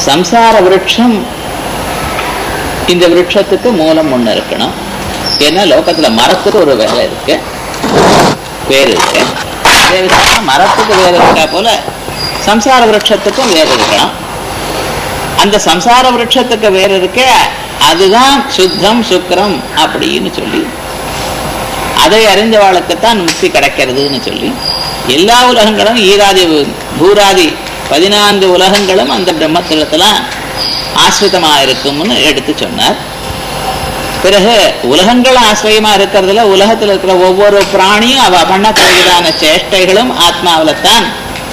சம்சார விருட்சம் இந்த விருட்சத்துக்கு மூலம் ஒண்ணு இருக்கணும் ஏன்னா லோகத்துல மரத்துக்கு ஒரு வேலை இருக்கு வேர் இருக்கு அதே விதமா மரத்துக்கு வேர் இருக்கா போல சம்சார விருட்சத்துக்கும் வேர் இருக்கணும் அந்த சம்சார விருட்சத்துக்கு வேர் இருக்கே அதுதான் சுத்தம் சுக்கரம் அப்படின்னு சொல்லி அதை அறிந்தவாளுக்குத்தான் முக்தி கிடைக்கிறதுன்னு சொல்லி எல்லா உலகங்களும் ஈராதி பூராதி பதினான்கு உலகங்களும் அந்த பிரம்மத்திடத்துல ஆசிரிதமா இருக்கும்னு எடுத்து சொன்னார் பிறகு உலகங்கள் ஆசிரியமா இருக்கிறதுல உலகத்தில் இருக்கிற ஒவ்வொரு பிராணியும் அவ பண்ணக்கூடியதான சேஷ்டைகளும் ஆத்மாவில்தான்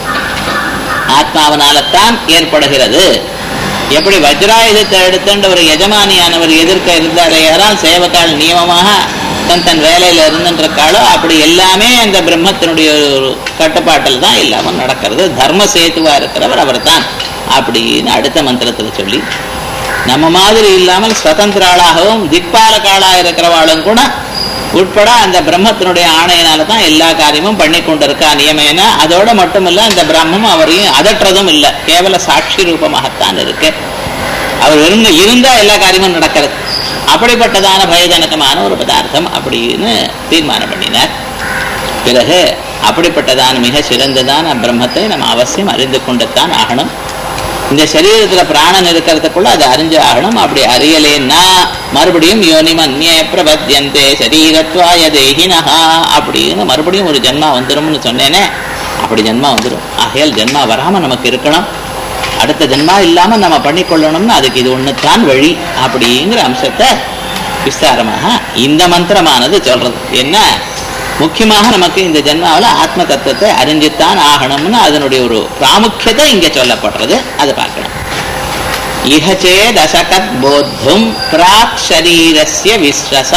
ஆத்மாவனால்தான் ஏற்படுகிறது எப்படி வஜ்ராயுதத்தை எடுத்துட்டு ஒரு எஜமானியானவர் எதிர்க்க இருந்தாரே யாரால் சேவக்கால் நியமமாக தன் தன் வேலையில இருந்துருக்காளோ அப்படி எல்லாமே அந்த பிரம்மத்தினுடைய ஒரு கட்டுப்பாட்டில் தான் இல்லாமல் நடக்கிறது தர்ம சேத்துவா இருக்கிறவர் அவர் தான் அப்படின்னு அடுத்த மந்திரத்தில் சொல்லி நம்ம மாதிரி இல்லாமல் சுதந்திராளாகவும் திக்பாலக்காளாக இருக்கிறவாளும் கூட உட்பட அந்த பிரம்மத்தினுடைய ஆணையினால தான் எல்லா காரியமும் பண்ணி கொண்டிருக்கா நியமேன அதோட மட்டுமல்ல அந்த பிரம்மம் அவரையும் அதற்றதும் இல்லை கேவல சாட்சி ரூபமாகத்தான் இருக்கு அவர் இருந்த இருந்தா எல்லா காரியமும் நடக்கிறது அப்படிப்பட்டதான பயஜனகமான ஒரு பதார்த்தம் அப்படின்னு தீர்மானம் பண்ணினார் பிறகு அப்படிப்பட்டதான மிக சிறந்ததான பிரம்மத்தை நம்ம அவசியம் அறிந்து கொண்டுத்தான் ஆகணும் இந்த சரீரத்துல பிராணன் இருக்கிறதுக்குள்ள அதை அறிஞ்சு ஆகணும் அப்படி அறியலேன்னா மறுபடியும் யோனி மன்யே பிரபத்தியந்தே சரீரத்வாய தேகினஹா அப்படின்னு மறுபடியும் ஒரு ஜென்மா வந்துரும்னு சொன்னேனே அப்படி ஜென்மா வந்துடும் ஆகையால் ஜென்மா வராம நமக்கு இருக்கணும் அடுத்த ஜென்மா இல்லாம நம்ம பண்ணிக்கொள்ளணும்னு அதுக்கு இது ஒண்ணுதான் வழி அப்படிங்கிற அம்சத்தை விஸ்தாரமாக இந்த மந்திரமானது சொல்றது என்ன முக்கியமாக நமக்கு இந்த ஜென்மாவில் ஆத்ம தத்துவத்தை அறிஞ்சுத்தான் ஆகணும்னு அதனுடைய ஒரு பிராமுக்கியத்தை இங்க சொல்லப்படுறது அதை பார்க்கணும் இகச்சே தசகத் போத்தும் பிராக் ஷரீரஸ்ய விஸ்வச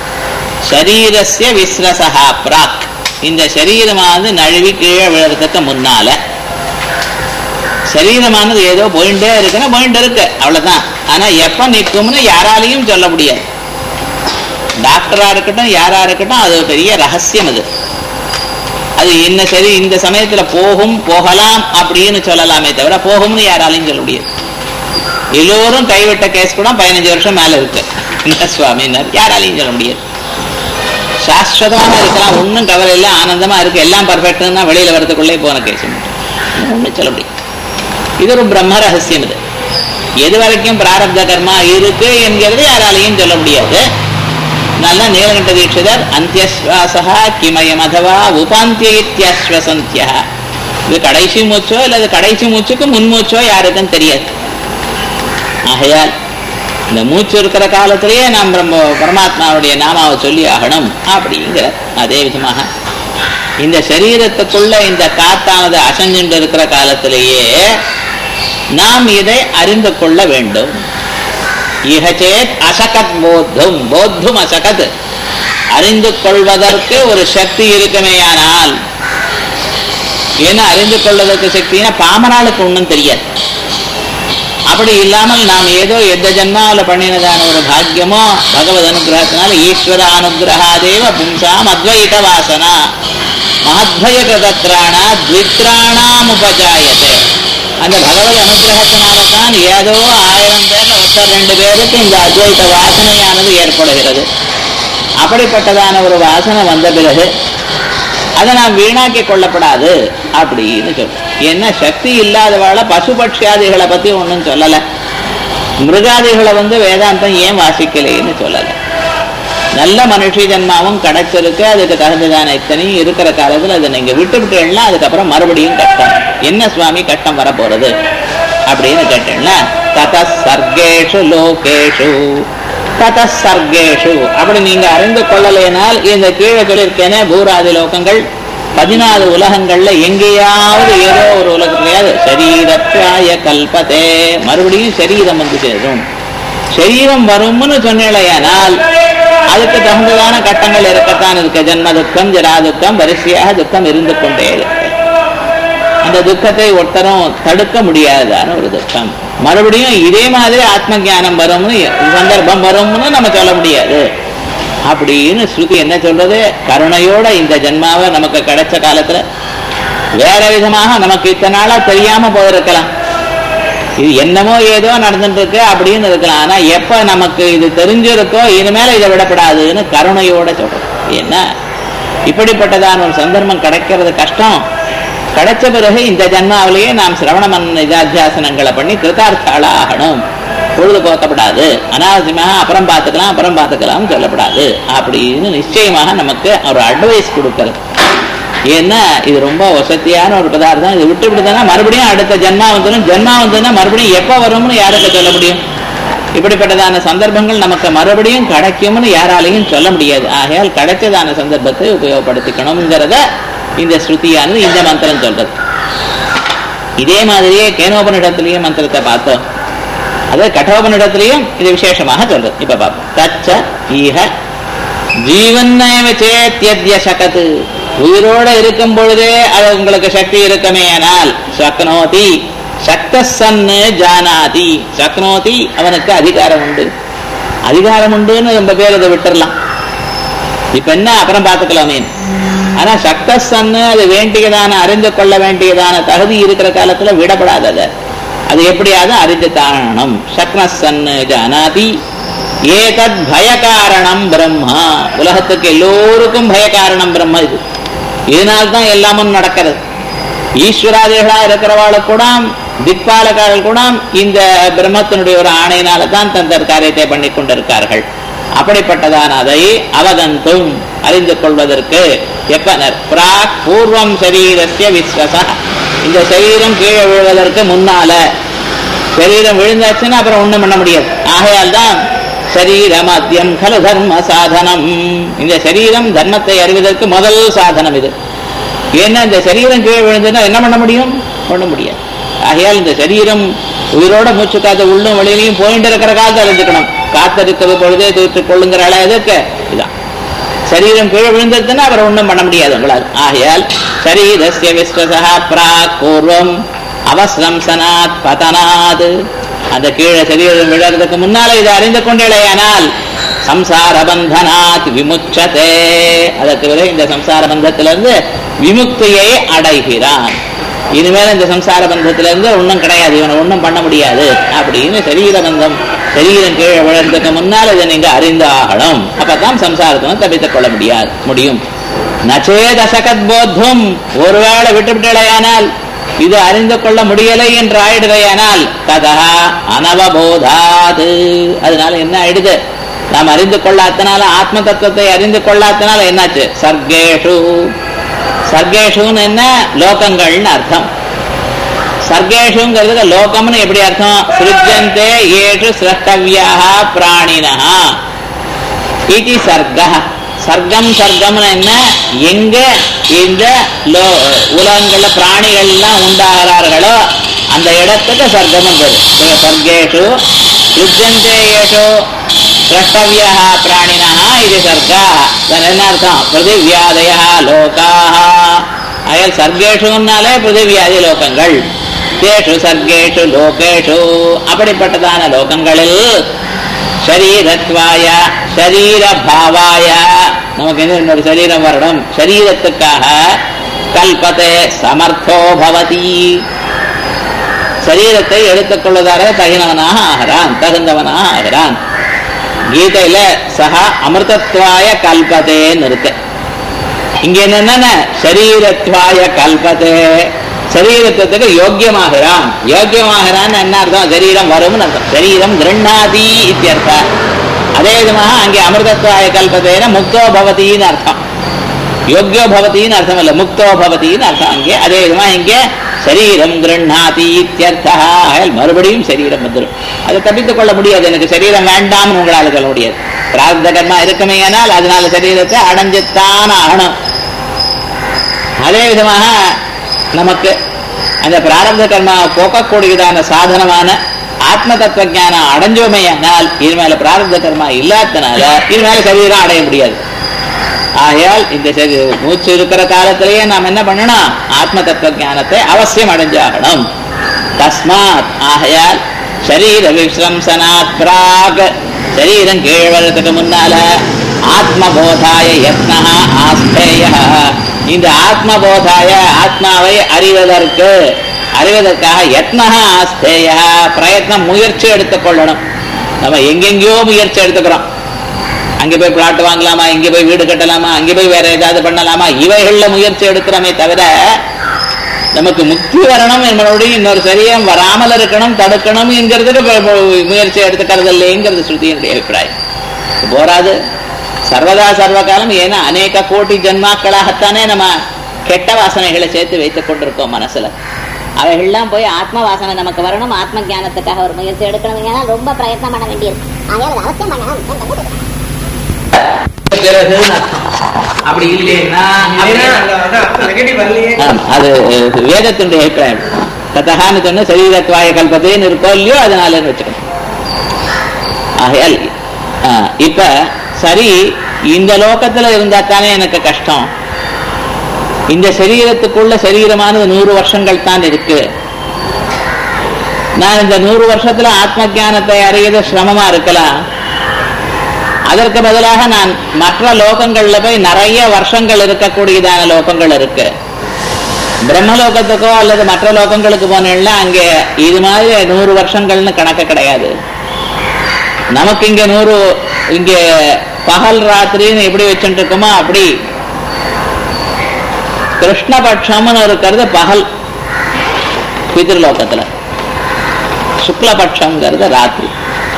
ஷரீரஸ்ய விஸ்வசா பிராக் இந்த சரீரமானது நழுவி கீழே விழுறதுக்கு முன்னால சரீரமானது ஏதோ போயிட்டே இருக்குன்னா போயிட்டு இருக்கு அவ்வளவுதான் ஆனா எப்ப நிற்கும்னு யாராலையும் சொல்ல முடியாது டாக்டரா இருக்கட்டும் யாரா இருக்கட்டும் அது ஒரு பெரிய ரகசியம் அது அது என்ன சரி இந்த சமயத்துல போகும் போகலாம் அப்படின்னு சொல்லலாமே தவிர போகும்னு யாராலையும் சொல்ல முடியாது எல்லோரும் கைவிட்ட கேஸ் கூட பதினஞ்சு வருஷம் மேல இருக்கு என்ன சுவாமின்னார் யாராலையும் சொல்ல முடியாது சாஸ்வதமாக இருக்கலாம் ஒன்றும் கவலை இல்லை ஆனந்தமா இருக்கு எல்லாம் பர்ஃபெக்ட்னா வெளியில வரதுக்குள்ளே போன கேஸ் ஒன்றும் சொல்ல முடியாது இது ஒரு பிரம்ம ரகசியம் இது எது வரைக்கும் பிராரப்த கர்மா இருக்கு என்கிறது யாராலையும் சொல்ல முடியாது நல்ல நீலகண்ட தீட்சிதர் அந்தியஸ்வாசா கிமயம் அதுவா உபாந்திய இத்தியஸ்வசந்தியா இது கடைசி மூச்சோ இல்லது கடைசி மூச்சுக்கு முன்மூச்சோ யாருக்கும் தெரியாது ஆகையால் இந்த மூச்சு இருக்கிற காலத்திலேயே நாம் பிரம்ம பரமாத்மாவுடைய நாமாவை சொல்லி ஆகணும் அப்படிங்கிற அதே விதமாக இந்த சரீரத்துக்குள்ள இந்த காத்தானது அசஞ்சுண்டு இருக்கிற காலத்திலேயே நாம் இதை அறிந்து கொள்ள வேண்டும் இகச்சேத் அசகத் போத்தும் போத்தும் அசகத் அறிந்து கொள்வதற்கு ஒரு சக்தி இருக்குமேயானால் ஏன்னா அறிந்து கொள்வதற்கு சக்தினா பாமராளுக்கு ஒன்றும் தெரியாது அப்படி இல்லாமல் நாம் ஏதோ எந்த ஜன்மாவில் பண்ணினதான ஒரு பாக்கியமோ பகவத் அனுகிரகத்தினால ஈஸ்வர அனுகிரகாதேவ பும்சாம் அத்வைத வாசனா மகத்வய கிருதத்ராண த்வித்ராணாம் உபஜாயதே அந்த பகவத் அனுகிரகத்தினால தான் ஏதோ ஆயிரம் பேர்ல ஒருத்தர் ரெண்டு பேருக்கு இந்த அத்வைத வாசனையானது ஏற்படுகிறது அப்படிப்பட்டதான ஒரு வாசனை வந்த பிறகு அதை நாம் வீணாக்கி கொள்ளப்படாது அப்படின்னு சொல்றோம் என்ன சக்தி இல்லாதவாள பசு பட்சியாதிகளை பத்தி ஒன்றும் சொல்லலை மிருகாதிகளை வந்து வேதாந்தம் ஏன் வாசிக்கலைன்னு சொல்லலை நல்ல மனுஷ ஜன்மாவும் கிடைச்சிருக்கு அதுக்கு தகுந்ததான இத்தனையும் இருக்கிற காலத்தில் அதை நீங்க விட்டு விட்டேன்னா அதுக்கப்புறம் மறுபடியும் கஷ்டம் என்ன சுவாமி கஷ்டம் வர போறது அப்படின்னு கேட்டேன்னா தத சர்க்கேஷு லோகேஷு தத சர்க்கேஷு அப்படி நீங்க அறிந்து கொள்ளலைனால் இந்த கீழே சொல்லியிருக்கேனே பூராதி லோகங்கள் பதினாலு உலகங்கள்ல எங்கேயாவது ஏதோ ஒரு உலகத்திலேயாவது சரீரத்வாய கல்பதே மறுபடியும் சரீரம் வந்து சேரும் சரீரம் வரும்னு சொன்னேனால் அதுக்கு தகுந்ததான கட்டங்கள் இருக்கத்தான் இருக்கு ஜென்ம துக்கம் ஜரா துக்கம் வரிசையாக துக்கம் இருந்து கொண்டே இருக்கு அந்த துக்கத்தை ஒருத்தரும் தடுக்க முடியாததான ஒரு துக்கம் மறுபடியும் இதே மாதிரி ஆத்ம ஞானம் வரும்னு சந்தர்ப்பம் வரும்னு நம்ம சொல்ல முடியாது அப்படின்னு ஸ்ருதி என்ன சொல்றது கருணையோட இந்த ஜென்மாவை நமக்கு கிடைச்ச காலத்துல வேற விதமாக நமக்கு இத்தனை நாளா தெரியாம போயிருக்கலாம் இது என்னமோ ஏதோ நடந்துட்டு இருக்கு அப்படின்னு இருக்கலாம் ஆனா எப்ப நமக்கு இது தெரிஞ்சிருக்கோ இனிமேல இதை விடப்படாதுன்னு கருணையோட சொல்றோம் என்ன இப்படிப்பட்டதான ஒரு சந்தர்ப்பம் கிடைக்கிறது கஷ்டம் கிடைச்ச பிறகு இந்த ஜன்மாவிலேயே நாம் சிரவண மன்ன இதாத்தியாசனங்களை பண்ணி கிருத்தார்த்தாளா ஆகணும் பொழுது போக்கப்படாது அனாவசியமாக அப்புறம் பார்த்துக்கலாம் அப்புறம் பார்த்துக்கலாம் சொல்லப்படாது அப்படின்னு நிச்சயமாக நமக்கு ஒரு அட்வைஸ் கொடுக்கறது ஏன்னா இது ரொம்ப வசதியான ஒரு பதார்த்தம் இது விட்டு விடுதுன்னா மறுபடியும் அடுத்த ஜென்மா வந்துடும் ஜென்மா வந்ததுன்னா மறுபடியும் எப்போ வரும்னு யாருக்கு சொல்ல முடியும் இப்படிப்பட்டதான சந்தர்ப்பங்கள் நமக்கு மறுபடியும் கிடைக்கும்னு யாராலையும் சொல்ல முடியாது ஆகையால் கிடைச்சதான சந்தர்ப்பத்தை உபயோகப்படுத்திக்கணுங்கிறத இந்த ஸ்ருதியானது இந்த மந்திரம் சொல்றது இதே மாதிரியே கேனோபனிடத்திலேயே மந்திரத்தை பார்த்தோம் அது கட்டோபனிடத்திலையும் இது விசேஷமாக சொல்றது இப்ப பார்ப்போம் தச்ச ஈக ஜீவன்னேவ சேத்தியத்ய சகத்து உயிரோட இருக்கும் பொழுதே அது உங்களுக்கு சக்தி இருக்குமே ஆனால் சக்னோதி சக்த சன்னு ஜானாதி சக்னோதி அவனுக்கு அதிகாரம் உண்டு அதிகாரம் உண்டுன்னு ரொம்ப பேர் அதை விட்டுறலாம் இப்ப என்ன அப்புறம் பார்த்துக்கலாமே ஆனா சக்த சன்னு அது வேண்டியதான அறிந்து கொள்ள வேண்டியதான தகுதி இருக்கிற காலத்துல விடப்படாதது அது எப்படியாவது அறிந்து தாழணும் சக்னசன்னு ஜானாதி ஏதத் பயகாரணம் பிரம்மா உலகத்துக்கு எல்லோருக்கும் பயகாரணம் பிரம்ம இது இதனால்தான் எல்லாமும் நடக்கிறது ஈஸ்வராதிகளா இருக்கிறவாள் கூட திக்பாலகாரர்கள் கூட இந்த பிரம்மத்தினுடைய ஒரு ஆணையினால தான் தந்தர் காரியத்தை பண்ணி கொண்டிருக்கார்கள் அப்படிப்பட்டதான அதை அவகந்தும் அறிந்து கொள்வதற்கு எப்பனர் பிராக் பூர்வம் சரீரஸ்ய விஸ்வச இந்த சரீரம் கீழே விழுவதற்கு முன்னால சரீரம் விழுந்தாச்சுன்னா அப்புறம் ஒண்ணும் பண்ண முடியாது ஆகையால் தான் சரீரமத்தியம் கலு தர்ம சாதனம் இந்த சரீரம் தர்மத்தை அறிவதற்கு முதல் சாதனம் இது ஏன்னா இந்த சரீரம் கீழே விழுந்ததுன்னா என்ன பண்ண முடியும் பண்ண முடியாது ஆகையால் இந்த சரீரம் உயிரோட மூச்சு காத்து உள்ளும் வெளியிலையும் போயிட்டு இருக்கிற காலத்தை அறிஞ்சுக்கணும் காத்திருக்கிறது பொழுதே தூற்றுக் கொள்ளுங்கிற அளவு எதுக்கு இதான் சரீரம் கீழே விழுந்ததுன்னா அப்புறம் ஒன்றும் பண்ண முடியாது உங்களால் ஆகையால் சரீரஸ்ய விஸ்வசா பிராக் பூர்வம் அவசிரம்சனாத் பதனாத் அந்த கீழே சரீரம் விழறதுக்கு முன்னால இதை அறிந்து கொண்டேயானால் சம்சார பந்தனாத் விமுச்சதே அதற்கு பிறகு இந்த சம்சார பந்தத்திலிருந்து விமுக்தியை அடைகிறான் இனிமேல் இந்த சம்சார பந்தத்திலிருந்து ஒன்றும் கிடையாது இவனை ஒன்றும் பண்ண முடியாது அப்படின்னு சரீர பந்தம் சரீரம் கீழே விழுறதுக்கு முன்னால் இதை நீங்க அறிந்து ஆகணும் அப்பதான் சம்சாரத்தினை தப்பித்துக் கொள்ள முடியாது முடியும் நச்சேதசகத் போத்தும் ஒருவேளை விட்டுவிட்டலையானால் இது அறிந்து கொள்ள முடியலை என்று ஆயிடுகையானால் ததா அனவபோதாது அதனால என்ன ஆயிடுது நாம் அறிந்து கொள்ளாதனால ஆத்ம தத்துவத்தை அறிந்து கொள்ளாதனால என்னாச்சு சர்க்கேஷு சர்க்கேஷுன்னு என்ன லோகங்கள்னு அர்த்தம் சர்க்கேஷுங்கிறதுக்கு லோகம்னு எப்படி அர்த்தம் சிருஜந்தே ஏஷு சிரஷ்டவியா பிராணினா இது சர்க்க சர்க்கம் சர்க்கம்னு என்ன எங்க இந்த லோ உலகங்கள்ல பிராணிகள் எல்லாம் உண்டாகிறார்களோ அந்த இடத்துக்கு சர்க்கம் வந்தது சர்க்கேஷு சிருஜந்தே ஏஷு திரஷ்டவியா பிராணினா இது சர்க்கா என்ன அர்த்தம் பிருத்திவியாதய லோகாக அயல் சர்க்கேஷுனாலே பிருத்திவியாதி லோகங்கள் தேஷு சர்க்கேஷு லோகேஷு அப்படிப்பட்டதான லோகங்களில் சரீரத்வாய சரீர பாவாய நமக்கு என்ன இன்னொரு சரீரம் வரணும் சரீரத்துக்காக கல்பத்தை சமர்த்தோ பவதி சரீரத்தை எடுத்துக்கொள்வதாக தகினவனாக ஆகிறான் தகுந்தவனாக ஆகிறான் கீதையில சகா அமிர்தத்வாய கல்பதேன்னு இருக்கு இங்க என்னன்னா சரீரத்வாய கல்பதே சரீரத்துக்கு யோக்கியமாகிறான் யோக்கியமாகிறான்னு என்ன அர்த்தம் சரீரம் வரும்னு அர்த்தம் சரீரம் கிருண்ணாதி இத்தியர்த்த அதே விதமாக அங்கே அமிர்தத்வாய கல்பதேன முக்தோ பவதின்னு அர்த்தம் யோக்கியோ பவதின்னு அர்த்தம் இல்ல முக்தோ பவதின்னு அர்த்தம் அங்கே அதே விதமா இங்கே சரீரம் கிருண்ணாதி இத்தியர்த்தா மறுபடியும் சரீரம் வந்துடும் அதை தப்பித்துக் கொள்ள முடியாது எனக்கு சரீரம் வேண்டாம்னு உங்களால சொல்ல முடியாது பிரார்த்த கர்மா இருக்குமே ஆனால் அதனால சரீரத்தை அடைஞ்சுத்தான் ஆகணும் அதே விதமாக நமக்கு அந்த பிராரப்த கர்மா போக்கக்கூடியதான சாதனமான ஆத்ம தத்துவ ஞானம் அடைஞ்சோமையானால் இனிமேல பிராரப்த கர்மா இல்லாதனால இனிமேல சரீரம் அடைய முடியாது ஆகையால் இந்த சரி மூச்சு இருக்கிற காலத்திலேயே நாம் என்ன பண்ணணும் ஆத்ம தத்துவ ஞானத்தை அவசியம் அடைஞ்சாகணும் தஸ்மாத் ஆகையால் சரீர விஸ்ரம்சனாத் பிராக் சரீரம் கீழ் வர்றதுக்கு முன்னால ஆத்மபோதாய யத்னா ஆஸ்தேய இந்த ஆத்மபோதாய ஆத்மாவை அறிவதற்கு அறிவதற்காக யத்னஹா ஆஸ்தேயா பிரயத்னம் முயற்சி எடுத்துக்கொள்ளணும் நம்ம எங்கெங்கேயோ முயற்சி எடுத்துக்கிறோம் அங்கே போய் பிளாட் வாங்கலாமா இங்கே போய் வீடு கட்டலாமா அங்கே போய் வேற ஏதாவது பண்ணலாமா இவைகள்ல முயற்சி எடுக்கிறோமே தவிர நமக்கு முக்தி வரணும் என்பதோடைய இன்னொரு சரீரம் வராமல் இருக்கணும் தடுக்கணும் என்கிறதுக்கு ப- ப- முயற்சி எடுத்துக்கிறது இல்லைங்கிறது ஸ்ருதியினுடைய அபிப்பிராயம் இது போராது சர்வதா சர்வகாலம் ஏன்னா அநேக கோடி ஜன்மாக்களாகத்தானே நம்ம கெட்ட வாசனைகளை சேர்த்து வைத்துக் கொண்டிருக்கோம் மனசுல அவைகள்லாம் போய் ஆத்ம வாசனை நமக்கு வரணும் ஆத்ம ஞானத்துக்காக ஒரு முயற்சி எடுக்கணும் ஏன்னா ரொம்ப பிரயத்னம் பண்ண வேண்டியிருக்கு ஆகையால் அது அவசியம் பண்ணணும் என்று கூறுகிறார். பிறகு அப்படி இல்லைன்னா நெகட்டிவ் வரலையே ஆம், அது அஹ், வேதத்தினுடைய அபிப்பிராயம் தத்தகான்னு சொன்ன சரீரத்வாய கல்பத்தைன்னு இருக்கோ இல்லையோ அதனாலன்னு வச்சுக்கணும் ஆகையால் ஆ, இப்ப சரி இந்த லோகத்துல இருந்தா தானே எனக்கு கஷ்டம் இந்த சரீரத்துக்குள்ள சரீரமானது நூறு வருஷங்கள் தான் இருக்கு நான் இந்த நூறு வருஷத்துல ஆத்ம ஞானத்தை அறியது சிரமமா இருக்கலாம் அதற்கு பதிலாக நான் மற்ற லோகங்கள்ல போய் நிறைய வருஷங்கள் இருக்கக்கூடியதான லோகங்கள் இருக்கு பிரம்மலோகத்துக்கோ அல்லது மற்ற லோகங்களுக்கு போனேன்னா அங்கே இது மாதிரி நூறு வருஷங்கள்னு கணக்கு கிடையாது நமக்கு இங்க நூறு இங்க பகல் ராத்திரின்னு எப்படி வச்சுட்டு இருக்கோமோ அப்படி கிருஷ்ணபட்சம்னு இருக்கிறது பகல் பிதிர்லோகத்துல சுக்லபட்சம்ங்கிறது ராத்திரி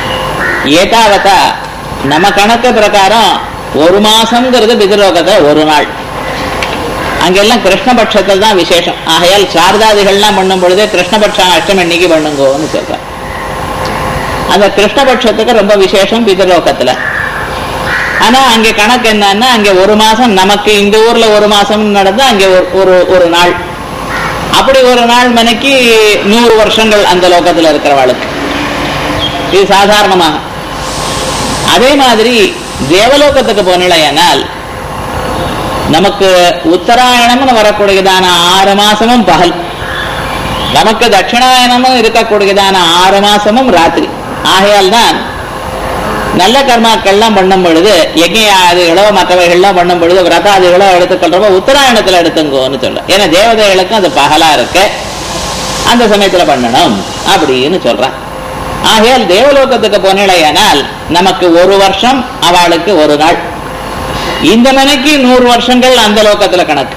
ஏதாவதா நம்ம கணக்கு பிரகாரம் ஒரு மாசம்ங்கிறது பிதிர்லோகத்துல ஒரு நாள் அங்கெல்லாம் கிருஷ்ணபட்சத்தில் தான் விசேஷம் ஆகையால் சாரதாதிகள்லாம் பண்ணும் பொழுது கிருஷ்ணபட்சம் அஷ்டமி அன்னைக்கு பண்ணுங்கோன்னு சொல்றேன் அந்த கிருஷ்ணபட்சத்துக்கு ரொம்ப விசேஷம் பிதலோகத்துல ஆனா அங்க கணக்கு என்னன்னா அங்க ஒரு மாசம் நமக்கு இந்த ஊர்ல ஒரு மாசம் நடந்தா அங்க ஒரு- ஒரு ஒரு நாள் அப்படி ஒரு நாள் மணிக்கு நூறு வருஷங்கள் அந்த லோகத்துல இருக்கிறவாளுக்கு இது சாதாரணமாக அதே மாதிரி தேவலோகத்துக்கு போனிலையானால் நமக்கு உத்தராயணம்னு வரக்கூடியதான ஆறு மாசமும் பகல் நமக்கு தட்சிணாயனமும் இருக்கக்கூடியதான ஆறு மாசமும் ராத்திரி ஆகையால் தான் நல்ல கர்மாக்கள்லாம் பண்ணும் பொழுது யஜ்யாதிகளோ மற்றவைகள்லாம் பண்ணும் பொழுது விரதாதிகளோ எடுத்துக்கொள்றப்போ உத்தராயணத்துல எடுத்துங்கோன்னு சொல்ல ஏன்னா தேவதைகளுக்கும் அது பகலா இருக்கு அந்த சமயத்துல பண்ணணும் அப்படின்னு சொல்றான் ஆகையால் தேவலோகத்துக்கு போனிலையானால் நமக்கு ஒரு வருஷம் அவளுக்கு ஒரு நாள் இந்த மணிக்கு நூறு வருஷங்கள் அந்த லோகத்துல கணக்கு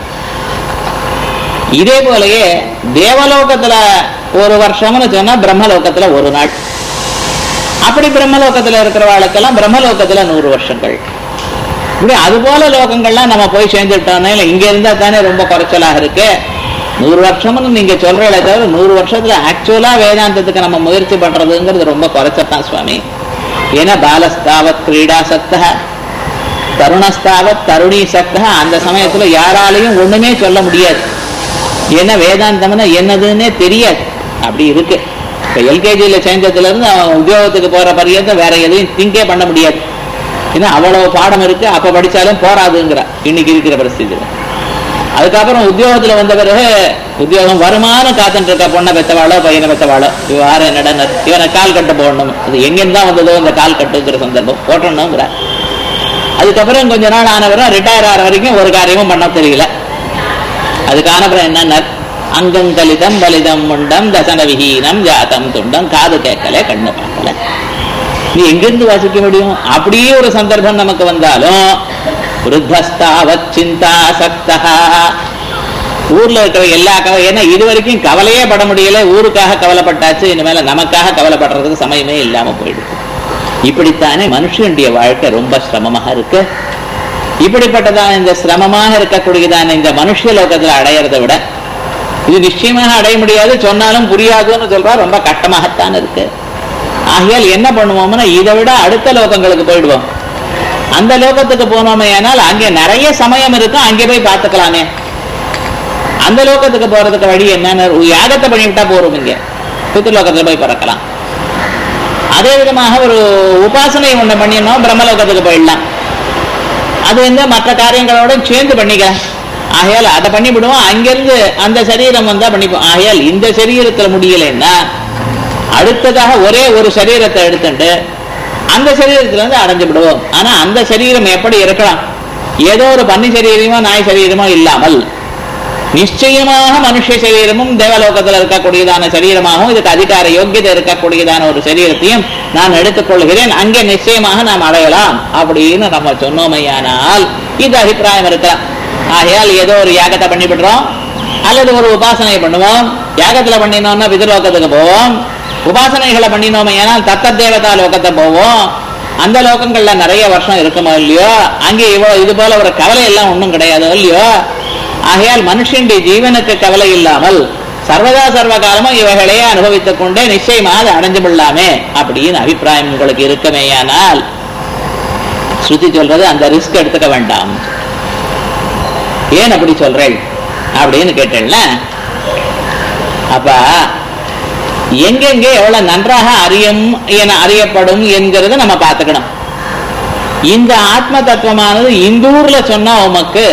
இதே போலயே தேவலோகத்துல ஒரு வருஷம்னு சொன்னா பிரம்மலோகத்துல ஒரு நாள் அப்படி பிரம்மலோகத்துல இருக்கிறவாளுக்கெல்லாம் பிரம்மலோகத்துல நூறு வருஷங்கள் இப்படி அது போல லோகங்கள்லாம் நம்ம போய் சேர்ந்துட்டோம்னா இல்ல இங்க இருந்தா தானே ரொம்ப குறைச்சலாக இருக்கு நூறு வருஷம்னு நீங்க சொல்றீங்களே தவிர நூறு வருஷத்துல ஆக்சுவலா வேதாந்தத்துக்கு நம்ம முயற்சி பண்றதுங்கிறது ரொம்ப குறைச்சத்தான் சுவாமி ஏன்னா பாலஸ்தாவத் கிரீடாசக்தா தருணஸ்தாவத் தருணி சக்தா அந்த சமயத்துல யாராலையும் ஒண்ணுமே சொல்ல முடியாது ஏன்னா வேதாந்தம்னா என்னதுன்னே தெரியாது அப்படி இருக்கு இப்ப எல்கேஜியில சேர்ந்ததுல இருந்து அவன் உத்தியோகத்துக்கு போற பரியந்தம் வேற எதையும் திங்கே பண்ண முடியாது ஏன்னா அவ்வளவு பாடம் இருக்கு அப்ப படிச்சாலும் போராதுங்கிற இன்னைக்கு இருக்கிற பரிஸ்திதியில அதுக்கப்புறம் உத்தியோகத்துல வந்த பிறகு உத்தியோகம் வருமானம் காத்துட்டு இருக்க பொண்ணை பெத்தவாளோ பையனை பெத்தவாளோ இவ்வாறு என்னடா இவனை கால் கட்ட போடணும் அது எங்கிருந்து தான் வந்ததோ இந்த கால் கட்டுங்கிற சந்தர்ப்பம் போட்டணுங்கிற அதுக்கப்புறம் கொஞ்ச நாள் ஆனவரும் ரிட்டையர் ஆகிற வரைக்கும் ஒரு காரியமும் பண்ண தெரியல அதுக்கான அப்புறம் என்ன அங்கம் கலிதம் பலிதம் முண்டம் தசன விஹீனம் ஜாத்தம் துண்டம் காது கேட்கல கண்ணு பார்க்கல நீ எங்கிருந்து வாசிக்க முடியும் அப்படியே ஒரு சந்தர்ப்பம் நமக்கு வந்தாலும் விருத்தஸ்தாவத் சிந்தா சக்தா ஊர்ல இருக்கிற எல்லா கவலை ஏன்னா இது வரைக்கும் கவலையே பட முடியல ஊருக்காக கவலைப்பட்டாச்சு இனிமேல நமக்காக கவலைப்படுறதுக்கு சமயமே இல்லாம போயிடுது இப்படித்தானே மனுஷனுடைய வாழ்க்கை ரொம்ப சிரமமாக இருக்கு இப்படிப்பட்டதான இந்த சிரமமாக இருக்கக்கூடியதான இந்த மனுஷ லோகத்துல அடையறதை விட இது நிச்சயமாக அடைய முடியாது சொன்னாலும் புரியாதுன்னு சொல்றா ரொம்ப கஷ்டமாகத்தான் இருக்கு ஆகையால் என்ன பண்ணுவோம்னா இதை விட அடுத்த லோகங்களுக்கு போயிடுவோம் அந்த லோகத்துக்கு போனோமே ஆனால் அங்கே நிறைய சமயம் இருக்கும் அங்கே போய் பார்த்துக்கலாமே அந்த லோகத்துக்கு போறதுக்கு வழி என்னன்னு ஒரு யாகத்தை பண்ணிவிட்டா போறோம் இங்க பித்ருலோகத்துல போய் பிறக்கலாம் அதே விதமாக ஒரு உபாசனை ஒண்ணு பண்ணினோம் பிரம்மலோகத்துக்கு போயிடலாம் அது வந்து மற்ற காரியங்களோட சேர்ந்து பண்ணிக்கலாம் ஆகையால் அதை பண்ணி விடுவோம் அங்கிருந்து அந்த சரீரம் வந்தா பண்ணிப்போம் ஆகையால் இந்த சரீரத்துல முடியலைன்னா அடுத்ததாக ஒரே ஒரு சரீரத்தை எடுத்துட்டு அந்த சரீரத்துல இருந்து அடைஞ்சு விடுவோம் ஆனா அந்த சரீரம் எப்படி இருக்கலாம் ஏதோ ஒரு பன்னி சரீரமோ நாய் சரீரமோ இல்லாமல் நிச்சயமாக மனுஷ சரீரமும் தேவலோகத்தில் இருக்கக்கூடியதான சரீரமாகவும் இதுக்கு அதிகார யோக்கியதை இருக்கக்கூடியதான ஒரு சரீரத்தையும் நான் எடுத்துக்கொள்கிறேன் அங்கே நிச்சயமாக நாம் அடையலாம் அப்படின்னு நம்ம சொன்னோமையானால் இது அபிப்பிராயம் இருக்கலாம் ஆகையால் ஏதோ ஒரு யாகத்தை பண்ணிவிடுறோம் அல்லது ஒரு உபாசனை பண்ணுவோம் யாகத்துல பண்ணினோம்னா பிதர்லோகத்துக்கு போவோம் உபாசனைகளை பண்ணினோமே ஏனால் தத்த தேவதா லோகத்தை போவோம் அந்த லோகங்கள்ல நிறைய வருஷம் இருக்குமோ இல்லையோ அங்கே இவ்வளவு இது போல ஒரு கவலை எல்லாம் ஒண்ணும் கிடையாதோ இல்லையோ ஆகையால் மனுஷனுடைய ஜீவனுக்கு கவலை இல்லாமல் சர்வதா சர்வ காலமும் இவைகளையே அனுபவித்துக் கொண்டே நிச்சயமா அதை அடைஞ்சு விடலாமே அப்படின்னு அபிப்பிராயம் உங்களுக்கு இருக்குமேயானால் ஸ்ருதி சொல்றது அந்த ரிஸ்க் எடுத்துக்க வேண்டாம் ஏன் அப்படி சொல்றேன் அப்படின்னு கேட்டேன்ல அப்ப எங்கெங்கே எவ்வளவு நன்றாக அறியும் என அறியப்படும் என்கிறத நம்ம பார்த்துக்கணும் இந்த ஆத்ம தத்துவமானது இந்த ஊர்ல சொன்னா உமக்கு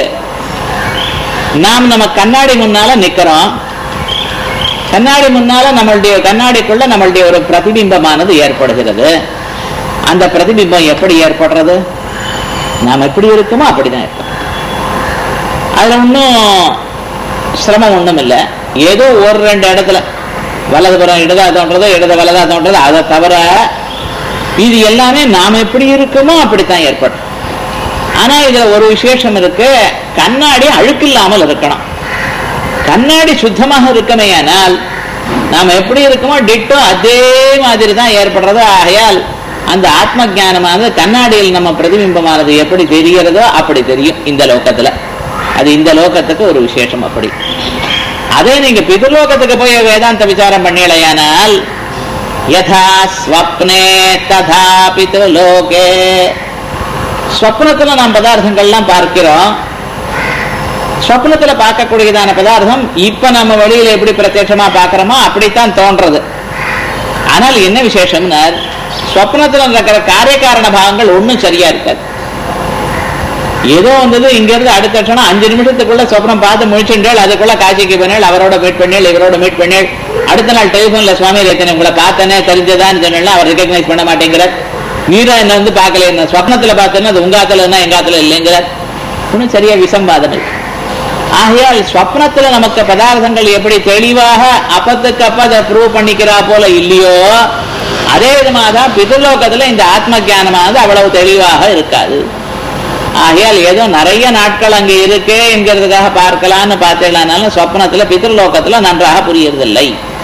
நாம் நம்ம கண்ணாடி முன்னால நிக்கிறோம் கண்ணாடி முன்னால நம்மளுடைய கண்ணாடிக்குள்ள நம்மளுடைய ஒரு பிரதிபிம்பமானது ஏற்படுகிறது அந்த பிரதிபிம்பம் எப்படி ஏற்படுறது நாம் எப்படி இருக்குமோ அப்படிதான் இருக்கும் அதுல ஒன்றும் சிரமம் ஒண்ணும் இல்லை ஏதோ ஒரு ரெண்டு இடத்துல வலதுபுறம் இடதா தோன்றதோ இடது வலதா தோன்றதோ அதை தவிர இது எல்லாமே நாம் எப்படி இருக்குமோ அப்படித்தான் ஏற்படும் ஆனா இதுல ஒரு விசேஷம் இருக்கு கண்ணாடி அழுக்கில்லாமல் இருக்கணும் கண்ணாடி சுத்தமாக இருக்குமேயானால் நாம் எப்படி இருக்குமோ டிட்டோ அதே மாதிரி தான் ஏற்படுறது ஆகையால் அந்த ஆத்ம ஞானமானது கண்ணாடியில் நம்ம பிரதிபிம்பமானது எப்படி தெரிகிறதோ அப்படி தெரியும் இந்த லோகத்துல அது இந்த லோகத்துக்கு ஒரு விசேஷம் அப்படி அதே நீங்க பிதுலோகத்துக்கு போய் வேதாந்த விசாரம் பண்ணலையானால் யதா ஸ்வப்னே ததா பிதுலோகே ஸ்வப்னத்துல நாம் பதார்த்தங்கள்லாம் பார்க்கிறோம் ஸ்வப்னத்துல பார்க்கக்கூடியதான பதார்த்தம் இப்ப நம்ம வெளியில எப்படி பிரத்யட்சமா பார்க்கிறோமோ அப்படித்தான் தோன்றது ஆனால் என்ன விசேஷம்னா ஸ்வப்னத்துல நடக்கிற காரியகாரண பாகங்கள் ஒன்றும் சரியா இருக்காது ஏதோ வந்தது இங்க இருந்து அடுத்த க்ஷணம் அஞ்சு நிமிஷத்துக்குள்ள சொப்னம் பார்த்து முழிச்சுட்டேள் அதுக்குள்ள காட்சிக்கு பண்ணேள் அவரோட மீட் பண்ணேள் இவரோட மீட் பண்ணேள் அடுத்த நாள் டெலிபோன்ல சுவாமி ரேத்தனை உங்களை பார்த்தனே தெரிஞ்சதான்னு சொன்னா அவர் ரெகக்னைஸ் பண்ண மாட்டேங்கிறார் நீரா என்ன வந்து பார்க்கல என்ன ஸ்வப்னத்துல பார்த்தேன்னா அது உங்க ஆத்துல இருந்தா எங்க ஆத்துல இல்லைங்கிறார் ஒன்றும் சரியா விசம்பாதம் இல்லை ஆகையால் ஸ்வப்னத்துல நமக்கு பதார்த்தங்கள் எப்படி தெளிவாக அப்பத்துக்கு அப்ப அதை ப்ரூவ் பண்ணிக்கிறா போல இல்லையோ அதே விதமாக தான் பிதுலோகத்துல இந்த ஆத்ம ஞானமானது அவ்வளவு தெளிவாக இருக்காது ஆகையால் ஏதோ நிறைய நாட்கள் அங்கே இருக்கு என்கிறதுக்காக பார்க்கலாம்னு பார்த்தேனாலும் சொப்னத்துல பித்ருலோகத்துல நன்றாக புரியறதில்லை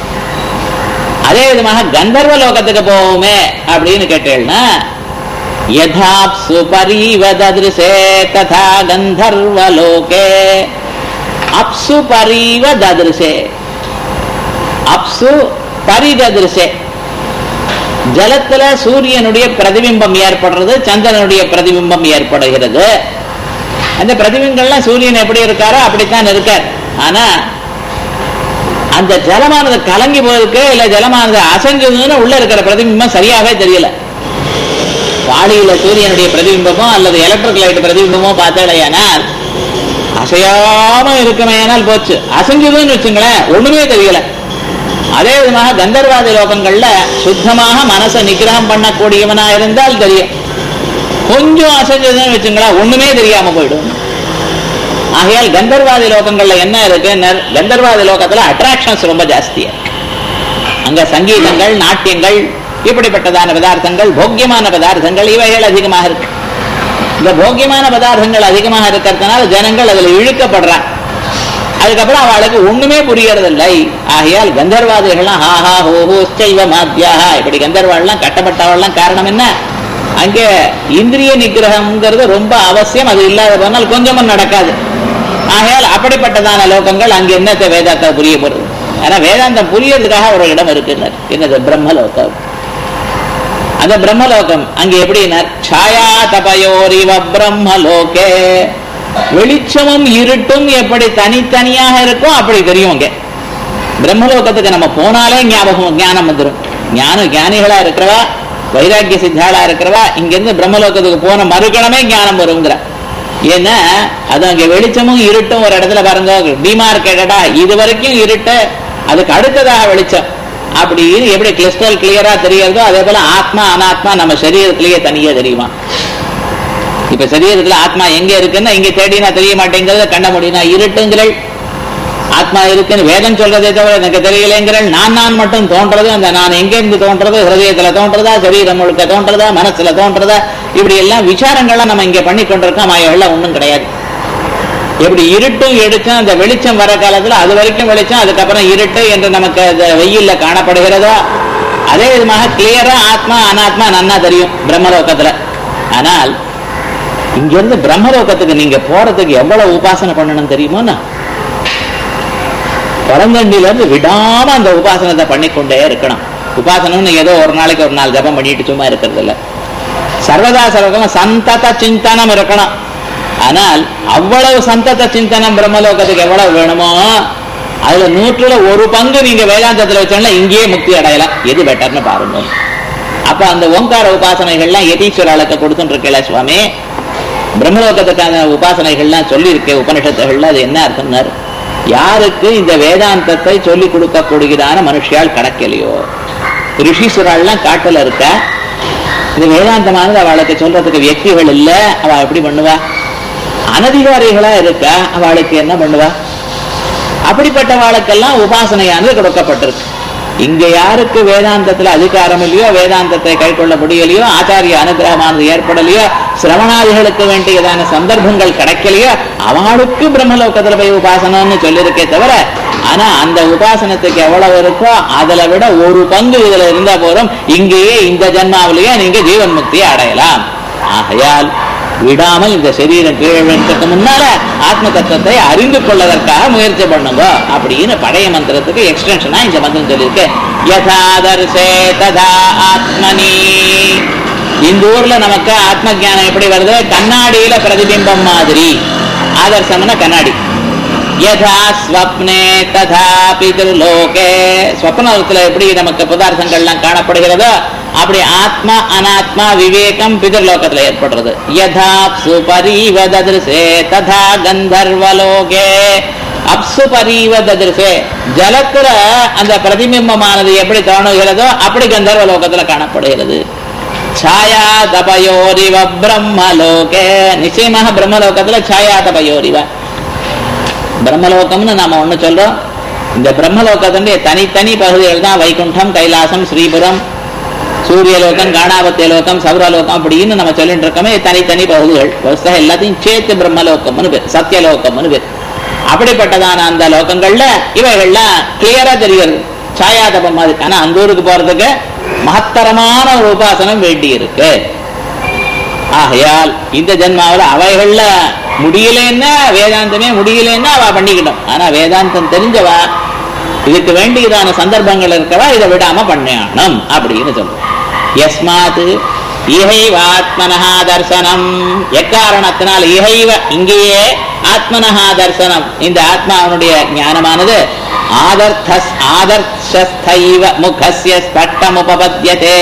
அதே விதமாக கந்தர்வ லோகத்துக்கு போவோமே அப்படின்னு கேட்டேன்னா யதாப்சு பரீவதே ததா கந்தர்வ லோகே அப்சு பரீவ ததிருசே அப்சு பரிததிருசே ஜலத்துல சூரியனுடைய பிரதிபிம்பம் ஏற்படுறது சந்திரனுடைய பிரதிபிம்பம் ஏற்படுகிறது அந்த பிரதிபிம்பங்கள்லாம் சூரியன் எப்படி இருக்காரோ அப்படித்தான் இருக்கார் ஆனா அந்த ஜலமானது கலங்கி போயிருக்கு இல்ல ஜலமானது அசைஞ்சதுன்னு உள்ள இருக்கிற பிரதிபிம்பம் சரியாவே தெரியல வாளியில சூரியனுடைய பிரதிபிம்பமோ அல்லது எலக்ட்ரிக் லைட் பிரதிபிம்பமோ பார்த்தாலேயானால் அசையாம இருக்குமேயானால் போச்சு அசைஞ்சதுன்னு வச்சுங்களேன் ஒண்ணுமே தெரியல அதே விதமாக கந்தர்வாதி லோகங்கள்ல சுத்தமாக மனசை நிகிரகம் பண்ணக்கூடியவனா இருந்தால் தெரியும் கொஞ்சம் அசைஞ்சதுன்னு வச்சுங்களேன் ஒண்ணுமே தெரியாம போயிடும் ஆகையால் கந்தர்வாதி லோகங்கள்ல என்ன இருக்கு கந்தர்வாதி லோகத்துல அட்ராக்ஷன்ஸ் ரொம்ப ஜாஸ்தியா இருக்கு அங்க சங்கீதங்கள் நாட்டியங்கள் இப்படிப்பட்டதான பதார்த்தங்கள் போக்கியமான பதார்த்தங்கள் இவைகள் அதிகமாக இருக்கு இந்த போக்கியமான பதார்த்தங்கள் அதிகமாக இருக்கிறதுனால ஜனங்கள் அதுல இழுக்கப்படுறாங்க அதுக்கப்புறம் அவளுக்கு ஒண்ணுமே புரியறதில்லை ஆகையால் கந்தர்வாதிகள்லாம் ஹாஹா ஹோஹோ செய்வ மாத்தியாஹா இப்படி கந்தர்வாள்லாம் கட்டப்பட்டவள்லாம் காரணம் என்ன அங்கே இந்திரிய நிகிரகம்ங்கிறது ரொம்ப அவசியம் அது இல்லாத போனால் கொஞ்சமும் நடக்காது ஆகையால் அப்படிப்பட்டதான லோகங்கள் அங்க என்னத்தை வேதாந்த புரிய போறது ஆனா வேதாந்தம் புரியறதுக்காக ஒரு இடம் இருக்குனர் என்னது பிரம்மலோகம் அந்த பிரம்மலோகம் அங்க எப்படின்னார் சாயா தபயோரிவ பிரம்மலோகே வெளிச்சமும் இருட்டும் எப்படி தனித்தனியாக இருக்கும் அப்படி தெரியும் அங்க பிரம்மலோகத்துக்கு நம்ம போனாலே ஞாபகம் ஞானம் வந்துடும் ஞானம் ஞானிகளா இருக்கிறவா வைராக்கிய சித்தாளா இருக்கிறவா இங்கிருந்து பிரம்மலோகத்துக்கு போன மறுகணமே ஞானம் வருங்கிற ஏன்னா அது அங்க வெளிச்சமும் இருட்டும் ஒரு இடத்துல பாருங்க டிமார்க்கெட்டடா இது வரைக்கும் இருட்டு அதுக்கு அடுத்ததாக வெளிச்சம் அப்படின்னு எப்படி கிறிஸ்டல் கிளியரா தெரியறதோ அதே போல ஆத்மா அனாத்மா நம்ம சரீரத்திலேயே தனியா தெரியுமா இப்ப சரீரத்துல ஆத்மா எங்க இருக்குன்னா இங்க தேடினா தெரிய மாட்டேங்கிறத கண்ண முடியும்னா இருட்டுங்கள் ஆத்மா இருக்குன்னு வேதம் சொல்றதே தவிர எனக்கு தெரியலைங்கிறேன் நான் நான் மட்டும் தோன்றது அந்த நான் எங்கெருந்து தோன்றது ஹிருதயத்துல தோன்றதா சரீரம் முழுக்க தோன்றதா மனசுல தோன்றதா இப்படி எல்லாம் விசாரங்கள்லாம் நம்ம இங்க பண்ணி கொண்டிருக்கோம் மாயெல்லாம் ஒண்ணும் கிடையாது எப்படி இருட்டும் எடுக்கும் அந்த வெளிச்சம் வர காலத்துல அது வரைக்கும் வெளிச்சம் அதுக்கப்புறம் இருட்டு என்று நமக்கு அது வெயில்ல காணப்படுகிறதோ அதே விதமாக கிளியரா ஆத்மா அனாத்மா நன்னா தெரியும் பிரம்மலோகத்துல ஆனால் இங்க இருந்து பிரம்மலோகத்துக்கு நீங்க போறதுக்கு எவ்வளவு உபாசனை பண்ணணும் தெரியுமோன்னா பிறந்தண்டில இருந்து விடாம அந்த உபாசனத்தை பண்ணிக்கொண்டே இருக்கணும் உபாசனம்னு ஏதோ ஒரு நாளைக்கு ஒரு நாள் ஜபம் பண்ணிட்டு சும்மா இருக்கிறது இல்ல சர்வதா சர்வகம் சந்தத சிந்தனம் இருக்கணும் ஆனால் அவ்வளவு சந்தத சிந்தனம் பிரம்மலோகத்துக்கு எவ்வளவு வேணுமோ அதுல நூற்றுல ஒரு பங்கு நீங்க வேதாந்தத்துல வச்சோம்னா இங்கேயே முக்தி அடையலாம் எது பெட்டர்னு பாருங்க அப்ப அந்த ஓங்கார உபாசனைகள்லாம் யதீஸ்வராளுக்கு கொடுத்துட்டு இருக்கல சுவாமி பிரம்மலோகத்துக்கான உபாசனைகள்லாம் சொல்லியிருக்கேன் உபனிஷத்துகள்ல அது என்ன அர்த்தம்னாரு யாருக்கு இந்த வேதாந்தத்தை சொல்லி கொடுக்கக்கூடியதான மனுஷியால் கடக்கலையோ ரிஷீஸ்வராள்லாம் காட்டுல இருக்க இது வேதாந்தமானது அவளுக்கு சொல்றதுக்கு வியக்திகள் இல்ல அவ எப்படி பண்ணுவா அனதிகாரிகளா இருக்க அவளுக்கு என்ன பண்ணுவா அப்படிப்பட்டவாளுக்கெல்லாம் உபாசனையானது கொடுக்கப்பட்டிருக்கு இங்க யாருக்கு வேதாந்தத்துல அதிகாரம் இல்லையோ வேதாந்தத்தை கை கொள்ள முடியலையோ ஆச்சாரிய அனுகிரகமானது ஏற்படலையோ சிரவணாதிகளுக்கு வேண்டியதான சந்தர்ப்பங்கள் கிடைக்கலையோ அவளுக்கு பிரம்மலோகத்துல போய் உபாசனம்னு சொல்லியிருக்கே தவிர ஆனா அந்த உபாசனத்துக்கு எவ்வளவு இருக்கோ அதுல விட ஒரு பங்கு இதுல இருந்தா போதும் இங்கேயே இந்த ஜென்மாவிலேயே நீங்க ஜீவன் முக்தியை அடையலாம் ஆகையால் விடாமல் இந்த சரீரம் கீழத்துக்கு முன்னால ஆத்ம தத்துவத்தை அறிந்து கொள்வதற்காக முயற்சி பண்ணுங்க அப்படின்னு பழைய மந்திரத்துக்கு எக்ஸ்டென்ஷனா இந்த மந்திரம் சொல்லியிருக்கு யதாதர்சே ததா ஆத்மனி இந்த ஊர்ல நமக்கு ஆத்ம ஞானம் எப்படி வருது கண்ணாடியில பிரதிபிம்பம் மாதிரி ஆதர்சம்னா கண்ணாடி யதா ஸ்வப்னே ததா பிதிர்லோகே ஸ்வப்னத்துல எப்படி நமக்கு பதார்த்தங்கள்லாம் காணப்படுகிறதோ அப்படி ஆத்மா அனாத்மா விவேகம் பிதிர்லோகத்துல ஏற்படுறது யதா சுபரீவ ததிருசே ததா கந்தர்வலோகே அப்சு பரீவ ததிருசே ஜலத்துல அந்த பிரதிபிம்பமானது எப்படி தோணுகிறதோ அப்படி கந்தர்வ லோகத்துல காணப்படுகிறது ಛಾಯಾ ತಪಯೋರಿವ பிரம்மலோகே நிச்சயமாக பிரம்மலோகத்துல ಛಾಯಾ தபயோரிவ பிரம்மலோகம்னு நாம ஒண்ணு சொல்றோம் இந்த பிரம்மலோகத்தினுடைய தனித்தனி பகுதிகள் தான் வைகுண்டம் கைலாசம் ஸ்ரீபுரம் சூரியலோகம் காணாபத்திய லோகம் சௌரலோகம் அப்படின்னு நம்ம சொல்லிட்டு இருக்கோமே தனித்தனி பகுதிகள் விவசாயம் எல்லாத்தையும் சேர்த்து பிரம்மலோகம்னு பேர் சத்தியலோகம்னு பேர் அப்படிப்பட்டதான அந்த லோகங்கள்ல இவைகள்லாம் கிளியரா தெரிகிறது சாயாதபம் மாதிரி ஆனா அந்த ஊருக்கு போறதுக்கு மகத்தரமான ஒரு உபாசனம் வேண்டி இருக்கு ஆகையால் இந்த ஜென்மாவில் அவைகள்ல முடியலன்னா வேதாந்தமே முடியலன்னா அவ பண்ணிக்கிட்டோம் ஆனா வேதாந்தம் தெரிஞ்சவா இதுக்கு வேண்டியதான சந்தர்ப்பங்கள் இருக்கவா இதை விடாம பண்ணணும் அப்படின்னு சொல்றோம் எஸ்மாத் இஹைவ ஆத்மனஹா தர்சனம் எக்காரணத்தினால் இஹைவ இங்கேயே ஆத்மனஹா தர்சனம் இந்த ஆத்மாவனுடைய ஞானமானது ஆதர்த்தஸ் ஆதர்ஷஸ்தைவ முகஸ்ய ஸ்பட்டமுபபத்தியதே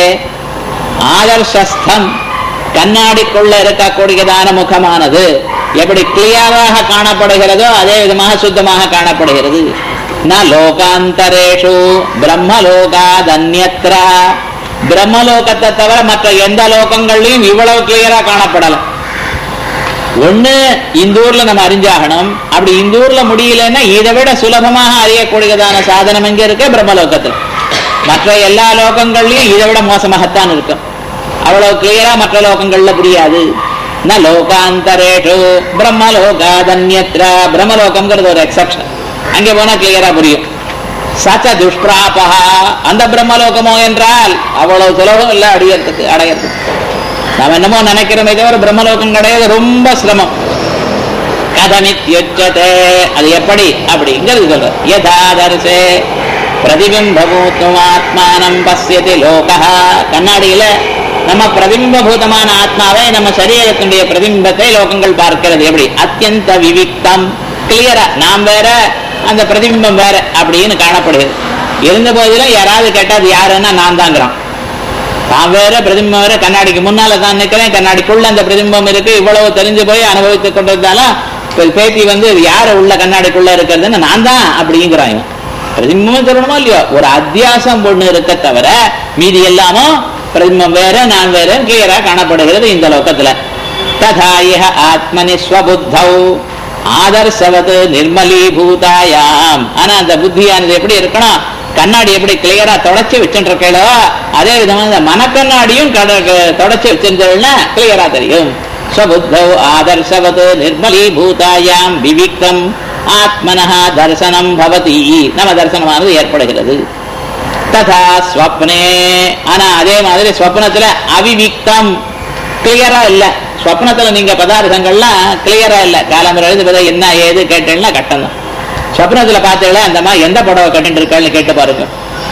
ஆதர்ஷஸ்தம் கண்ணாடிக்குள்ள இருக்கக்கூடியதான முகமானது எப்படி கிளியராக காணப்படுகிறதோ அதே விதமாக சுத்தமாக காணப்படுகிறது ந லோகாந்தரேஷு பிரம்மலோகாதன்யத்ர பிரம்மலோகத்தை தவிர மற்ற எந்த லோகங்கள்லையும் இவ்வளவு கிளியரா காணப்படலாம் ஒண்ணு இந்த ஊர்ல நம்ம அறிஞ்சாகணும் அப்படி இந்த ஊர்ல முடியலன்னா இதை விட சுலபமாக அறியக்கூடியதான சாதனம் எங்க இருக்கு பிரம்மலோகத்தில் மற்ற எல்லா லோகங்கள்லயும் இதை விட மோசமாகத்தான் இருக்கும் அவ்வளவு கிளியரா மற்ற லோகங்கள்ல புரியாது ந லோகாந்தரேஷு பிரம்மலோகாதன்யத்ர பிரம்மலோகம்ங்கிறது ஒரு எக்ஸப்ஷன் அங்கே போனா கிளியரா புரியும் சச்ச துஷ்பிராபா அந்த பிரம்மலோகமோ என்றால் அவ்வளவு சுலபம் இல்லை அடையறதுக்கு அடையறதுக்கு நாம் என்னமோ நினைக்கிறோமே தவிர பிரம்மலோகம் கிடையாது ரொம்ப சிரமம் கதமித்யுச்சதே அது எப்படி அப்படிங்கிறது சொல்ற யதாதர்சே பிரதிபிம்பூத்தும் ஆத்மானம் பசியதி லோகா கண்ணாடியில நம்ம பிரதிபிம்பூதமான ஆத்மாவை நம்ம சரீரத்தினுடைய பிரதிபிம்பத்தை லோகங்கள் பார்க்கிறது எப்படி அத்தியந்த விவிக்தம் கிளியரா நாம் வேற அந்த பிரதிபிம்பம் வேற அப்படின்னு காணப்படுகிறது இருந்த போதிலும் யாராவது கேட்டா அது யாருன்னா நான் தாங்கிறான் தான் வேற பிரதிபிம்பம் வேற கண்ணாடிக்கு முன்னால தான் நிக்கிறேன் கண்ணாடிக்குள்ள அந்த பிரதிபிம்பம் இருக்கு இவ்வளவு தெரிஞ்சு போய் அனுபவித்துக் கொண்டிருந்தாலும் இப்ப பேத்தி வந்து இது யாரு உள்ள கண்ணாடிக்குள்ள இருக்கிறதுன்னு நான் தான் அப்படிங்கிறான் இவன் பிரதிபிம்பம் சொல்லணுமோ இல்லையோ ஒரு அத்தியாசம் ஒண்ணு இருக்க தவிர மீதி எல்லாமும் பிரதிபிம்பம் வேற நான் வேற கிளியரா காணப்படுகிறது இந்த லோகத்துல ததா இஹ ஆத்மனி ஸ்வபுத்தௌ ஆதர்சவது நிர்மலீபூதாயாம் ஆனா அந்த புத்தியானது எப்படி இருக்கணும் கண்ணாடி எப்படி கிளியரா தொடச்சி வச்சுருக்கோ அதே விதமா இந்த மனக்கண்ணாடியும் கட- தொடச்சி வச்சிருந்ததுன்னா கிளியரா தெரியும் ஸ்வபுத்தௌ ஆதர்சவது நிர்மலீபூதாயாம் விவிக்தம் ஆத்மனஹ தர்சனம் பவதி நம்ம தர்சனமானது ஏற்படுகிறது ததா ஸ்வப்னே ஆனா அதே மாதிரி ஸ்வப்னத்துல அவிவிக்தம் கிளியரா இல்ல ஸ்வப்னத்துல நீங்க பதார்த்தங்கள்லாம் கிளியரா இல்ல காலம்பரம் எழுது பிறகு என்ன ஏது கேட்டீங்கன்னா கட்டம் தான் ஸ்வப்னத்துல பார்த்தீங்களா அந்த மாதிரி எந்த புடவை கட்டிட்டு இருக்கான்னு கேட்டு பாருங்க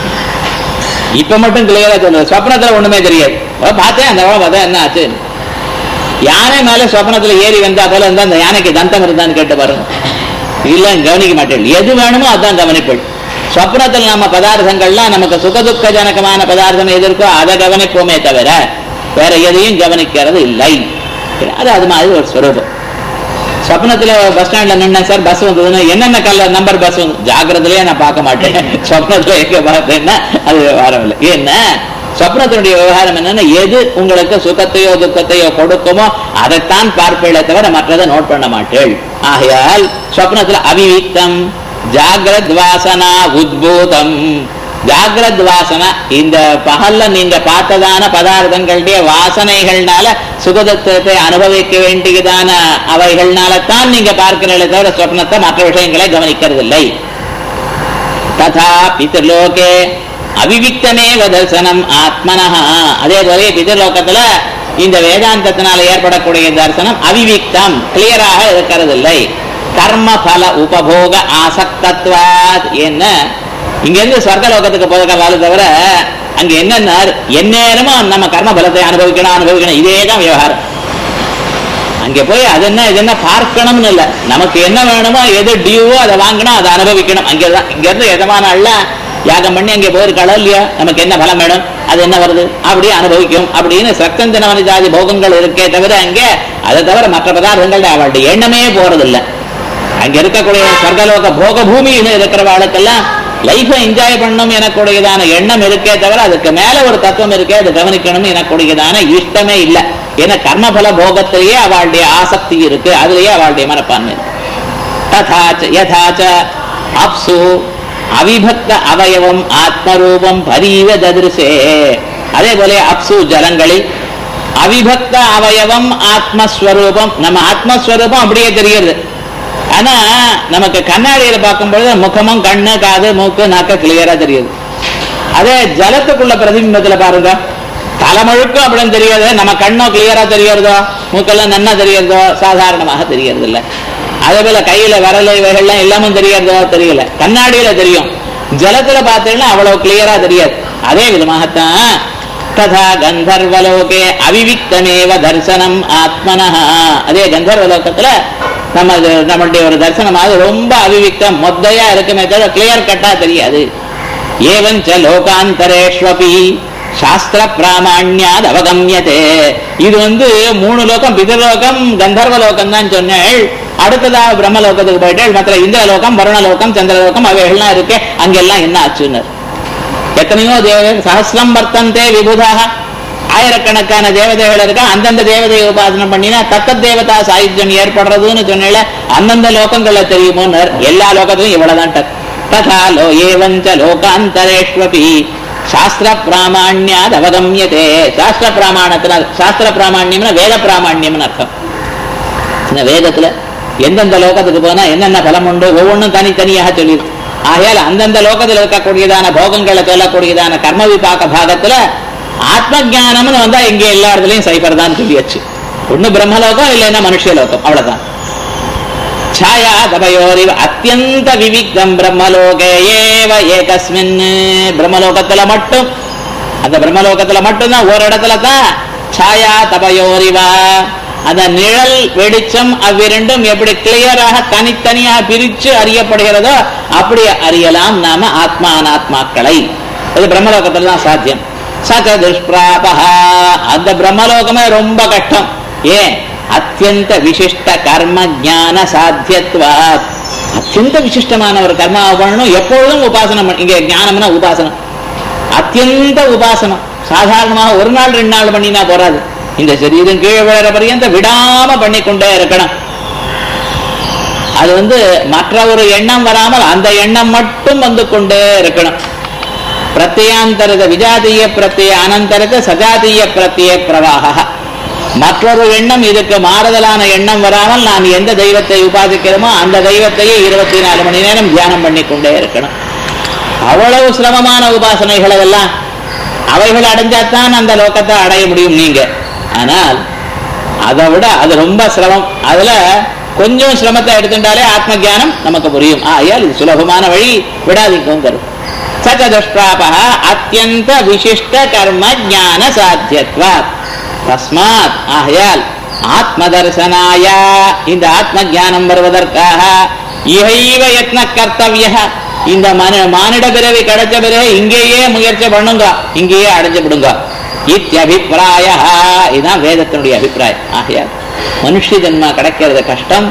இப்ப மட்டும் கிளியரா சொல்லுது ஸ்வப்னத்துல ஒண்ணுமே தெரியாது அப்ப பார்த்தேன் அந்த புடவை பார்த்தா என்ன ஆச்சு யானை மேல சொப்பனத்துல ஏறி வந்தா போல இருந்தா அந்த யானைக்கு தந்தம் இருந்தான்னு கேட்டு பாருங்க இல்ல கவனிக்க மாட்டேன் எது வேணுமோ அதான் கவனிப்பள் சொப்னத்தில் நம்ம பதார்த்தங்கள்லாம் நமக்கு சுகதுக்க ஜனகமான பதார்த்தம் எது இருக்கோ அதை கவனிப்போமே தவிர வேற எதையும் கவனிக்கிறது இல்லை அது அது மாதிரி ஒரு ஸ்வரூபம் சொப்னத்துல பஸ் ஸ்டாண்ட்ல நின்ன சார் பஸ் வந்ததுன்னா என்னென்ன கலர் நம்பர் பஸ் வந்து ஜாகிரதையிலேயே நான் பார்க்க மாட்டேன் சொப்னத்துல எங்க பார்த்தேன்னா அது விவகாரம் இல்லை ஏன்னா சொப்னத்தினுடைய விவகாரம் என்னன்னா எது உங்களுக்கு சுகத்தையோ துக்கத்தையோ கொடுக்குமோ அதைத்தான் பார்ப்பீளே தவிர மற்றதை நோட் பண்ண மாட்டேள் ஆகையால் சொப்னத்துல அவிவிக்தம் ஜாகிரத் வாசனா உத்பூதம் ஜாகிரத் வாசனை இந்த பகல்ல நீங்க பார்த்ததான பதார்த்தங்களுடைய வாசனைகள்னால சுகதத்துவத்தை அனுபவிக்க வேண்டியதான அவைகள்னால தான் நீங்க பார்க்கிறீங்களே தவிர சொப்னத்தை மற்ற விஷயங்களை கவனிக்கிறதில்லை ததா பிதர்லோகே அவிவிக்தமேவ தர்சனம் ஆத்மனஹ அதே போல பிதர்லோகத்துல இந்த வேதாந்தத்தினால ஏற்படக்கூடிய தரிசனம் அவிவிக்தம் கிளியராக இருக்கிறதில்லை கர்ம பல உபபோக ஆசக்தத்வாத் என்ன இங்க இருந்து சொர்க்கலோகத்துக்கு போகிறதால தவிர அங்க என்னன்னா எந்நேரமும் நம்ம கர்ம பலத்தை அனுபவிக்கணும் அனுபவிக்கணும் இதே தான் விவகாரம் அங்க போய் அது என்ன இது என்ன பார்க்கணும்னு இல்ல நமக்கு என்ன வேணுமோ எது டியூவோ அதை வாங்கணும் அதை அனுபவிக்கணும் அங்கதான் இங்க இருந்து எதமான எல்லாம் யாகம் பண்ணி அங்கே போயிருக்காளோ இல்லையா நமக்கு என்ன பலம் வேணும் அது என்ன வருது அப்படியே அனுபவிக்கும் அப்படின்னு சக்தஞ்சனவனி ஜாதி போகங்கள் இருக்கே தவிர அங்கே அதை தவிர மற்ற பதார்த்தங்கள் அவளுடைய எண்ணமே போறதில்லை அங்க இருக்கக்கூடிய சொர்க்கலோக போக பூமியில் இருக்கிறவாளுக்கெல்லாம் லைஃபை என்ஜாய் பண்ணணும் எனக்கூடியதான எண்ணம் இருக்கே தவிர அதுக்கு மேல ஒரு தத்துவம் இருக்கே அது கவனிக்கணும் எனக்கூடியதான இஷ்டமே இல்லை ஏன்னா கர்மபல போகத்திலேயே அவளுடைய ஆசக்தி இருக்கு அதுலயே அவளுடைய மனப்பான்மை இருக்கு. ததாச்ச யதாச்ச அப்சு அவிபக்த அவயவம் ஆத்மரூபம் பரீவ ததிருசே அதே போல அப்சு ஜலங்களில் அவிபக்த அவயவம் ஆத்மஸ்வரூபம் நம்ம ஆத்மஸ்வரூபம் அப்படியே தெரியுது ஆனா நமக்கு கண்ணாடியில பார்க்கும்பொழுது முகமும் கண்ணு காது மூக்கு நாக்க கிளியரா தெரியுது அதே ஜலத்துக்குள்ள பிரதிபிம்பத்துல பாருங்க தலைமுழுக்கும் அப்படின்னு தெரியாது நம்ம கண்ணோ கிளியரா தெரியறதோ மூக்கெல்லாம் நன்னா தெரியறதோ சாதாரணமாக தெரியறது இல்ல அதே போல கையில விரல் இவைகள்லாம் எல்லாமும் தெரியறதோ தெரியல கண்ணாடியில தெரியும் ஜலத்துல பார்த்தீங்கன்னா அவ்வளவு கிளியரா தெரியாது அதே விதமாகத்தான் ததா கந்தர்வலோகே அவிவிக்தமேவ தரிசனம் ஆத்மனஹ அதே கந்தர்வலோகத்துல நம்ம இது- நம்மளுடைய ஒரு தரிசனமாக ரொம்ப அவிவிக்தம் மொத்தையா இருக்குமே தவிர கிளியர் கட்டா தெரியாது ஏவஞ்ச லோகாந்தரேஷ்வபி சாஸ்திர பிராமாண்யாத் அவகமியதே இது வந்து மூணு லோகம் பிதர்லோகம் கந்தர்வ லோகம் தான் சொன்னேள் அடுத்ததா பிரம்மலோகத்துக்கு போயிட்டேள் மற்ற இந்திரலோகம் வருணலோகம் சந்திரலோகம் அவைகள்லாம் இருக்கு அங்கெல்லாம் என்ன ஆச்சுன்னு எத்தனையோ தேவ சஹசிரம் வர்த்தந்தே விபுதாக ஆயிரக்கணக்கான தேவதைகள் இருக்கா அந்தந்த தேவதையை உபாசனம் பண்ணினா தத்த தேவதா சாயுஜ்யம் ஏற்படுறதுன்னு சொன்னேல அந்தந்த லோகங்கள்ல தெரியுமோன்னு எல்லா லோகத்திலும் இவ்வளவுதான் டக் ததா லோ ஏவஞ்ச லோகாந்தரேஷ்வபி சாஸ்திர பிராமாண்யாத் அவகமியதே சாஸ்திர பிராமாணத்துல சாஸ்திர பிராமாண்யம்னா வேத பிராமாண்யம்னு அர்த்தம் இந்த வேதத்துல எந்தெந்த லோகத்துக்கு போனா என்னென்ன பலம் உண்டு ஒவ்வொன்றும் தனித்தனியாக சொல்லியிருக்கு ஆகையால் அந்தந்த லோகத்தில் இருக்கக்கூடியதான போகங்களை சொல்லக்கூடியதான கர்ம விபாக பாகத்துல ஆத்ம ஞானம்னு வந்தா இங்க எல்லா இடத்துலயும் சைபர் தான் சொல்லியாச்சு ஒண்ணு பிரம்மலோகம் இல்லைன்னா மனுஷலோகம் அவ்வளவுதான் ಛಾಯಾ ತಪಯೋರಿವ ಅತ್ಯಂತ ವಿವಿಕ್ತಂ பிரம்மலோகே ஏவ ஏகஸ்மின் பிரம்மலோகத்துல மட்டும் அந்த பிரம்மலோகத்துல மட்டும்தான் ஒரு இடத்துல தான் ಛಾಯಾ தபயோரிவா அந்த நிழல் வெளிச்சம் அவ்விரண்டும் எப்படி கிளியராக தனித்தனியாக பிரிச்சு அறியப்படுகிறதோ அப்படி அறியலாம் நாம ஆத்மா அனாத்மாக்களை அது பிரம்மலோகத்துல தான் சாத்தியம் சக துஷ்பிராபா அந்த பிரம்மலோகமே ரொம்ப கஷ்டம் ஏன் அத்தியந்த விசிஷ்ட கர்ம ஞான சாத்தியத்வாத் அத்தியந்த விசிஷ்டமான ஒரு கர்மாவை பண்ணணும் எப்பொழுதும் உபாசனம் பண்ண- இங்க ஞானம்னா உபாசனம் அத்தியந்த உபாசனம் சாதாரணமாக ஒரு நாள் ரெண்டு நாள் பண்ணினா போறாது இந்த சரீரம் கீழே விழற பரியந்த விடாம பண்ணிக்கொண்டே இருக்கணும் அது வந்து மற்ற ஒரு எண்ணம் வராமல் அந்த எண்ணம் மட்டும் வந்து கொண்டே இருக்கணும் பிரத்யாந்தரத விஜாதீய பிரத்ய அனந்தரத சஜாதீய பிரத்ய பிரவாக மற்றொரு எண்ணம் இதுக்கு மாறுதலான எண்ணம் வராமல் நான் எந்த தெய்வத்தை உபாசிக்கிறோமோ அந்த தெய்வத்தையே இருபத்தி நாலு மணி நேரம் தியானம் பண்ணி கொண்டே இருக்கணும் அவ்வளவு சிரமமான உபாசனைகள் அதெல்லாம் அவைகள் அடைஞ்சாதான் அந்த லோகத்தை அடைய முடியும் நீங்க ஆனால் அதை விட அது ரொம்ப சிரமம் அதுல கொஞ்சம் சிரமத்தை எடுத்துட்டாலே ஆத்ம ஞானம் நமக்கு புரியும் ஆயால் இது சுலபமான வழி விடாதீங்கிறது சச்சதுஷ்பிராப அத்தியந்த விசிஷ்ட கர்ம ஞான சாத்தியத்வாத் தஸ்மாத் ஆகையால் ஆத்ம தரிசனாய இந்த ஆத்ம ஞானம் வருவதற்காக இகைவ யத்ன கர்த்தவிய இந்த மன மானிட பிறவி கிடைச்ச பிறகு இங்கேயே முயற்சி பண்ணுங்க இங்கேயே அடைஞ்சு விடுங்க இத்தியபிப்பிராய இதுதான் வேதத்தினுடைய அபிப்பிராயம் ஆகையால் மனுஷ ஜென்மா கிடைக்கிறது கஷ்டம்